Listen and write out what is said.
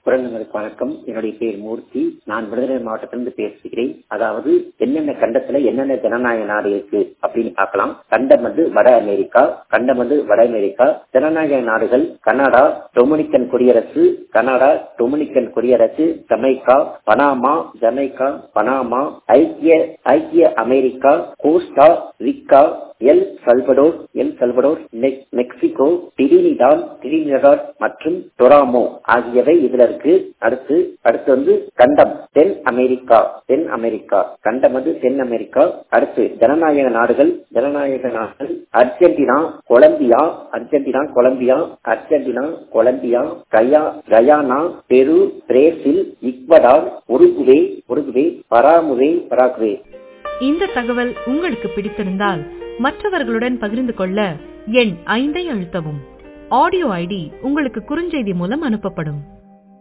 குரல்களுக்கு வணக்கம் என்னுடைய பேர் மூர்த்தி நான் விடுதலை மாவட்டத்திலிருந்து பேசுகிறேன் அதாவது என்னென்ன கண்டத்துல என்னென்ன ஜனநாயக நாடு இருக்கு அப்படின்னு பார்க்கலாம் கண்டம் வந்து வட அமெரிக்கா கண்டம் வந்து வட அமெரிக்கா ஜனநாயக நாடுகள் கனடா டொமினிக்கன் குடியரசு கனடா டொமினிக்கன் குடியரசு ஜமைக்கா பனாமா ஜமைக்கா பனாமா ஐக்கிய ஐக்கிய America Costa Rica El Salvador El Salvador Mexico Trinidad Trinidad மற்றும் டொராமோ ஆகியவை இதுல இருக்கு அடுத்து அடுத்து வந்து கண்டம் தென் அமெரிக்கா தென் அமெரிக்கா கண்டம் வந்து தென் அமெரிக்கா அடுத்து ஜனநாயக நாடுகள் ஜனநாயக நாடுகள் Argentina Colombia Argentina Colombia Argentina Colombia கயா Guyana Peru Brazil Ecuador Uruguay Uruguay Paraguay Paraguay இந்த தகவல் உங்களுக்கு பிடித்திருந்தால் மற்றவர்களுடன் பகிர்ந்து கொள்ள எண் ஐந்தை அழுத்தவும் ஆடியோ ஐடி உங்களுக்கு குறுஞ்செய்தி மூலம் அனுப்பப்படும்